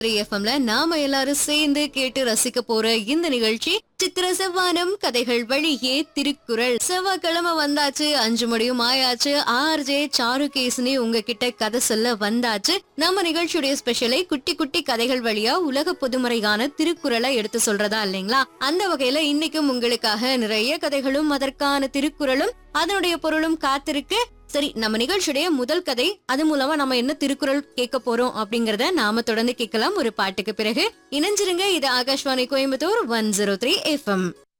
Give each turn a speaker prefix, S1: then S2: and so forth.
S1: எஃப்எம்ல நாம எல்லாரும் சேர்ந்து கேட்டு ரசிக்க போற இந்த நிகழ்ச்சி சித்திர செவ்வானம் கதைகள் வழியே திருக்குறள் செவ்வாய்க்கிழமை வந்தாச்சு அஞ்சு மணியும் ஆயாச்சு ஆர்ஜே சாருகேசினி உங்ககிட்ட கதை சொல்ல வந்தாச்சு நம்ம நிகழ்ச்சியுடைய ஸ்பெஷலை குட்டி குட்டி கதைகள் வழியா உலக பொதுமறையான திருக்குறளை எடுத்து சொல்றதா இல்லைங்களா அந்த வகையில இன்னைக்கும் உங்களுக்காக நிறைய கதைகளும் அதற்கான திருக்குறளும் அதனுடைய பொருளும் காத்திருக்கு சரி நம்ம நிகழ்ச்சியுடைய முதல் கதை அது மூலமா நம்ம என்ன திருக்குறள் கேட்க போறோம் அப்படிங்கறத நாம தொடர்ந்து கேட்கலாம் ஒரு பாட்டுக்கு பிறகு இணைஞ்சிருங்க இது Akashvani Coimbatore one zero three FM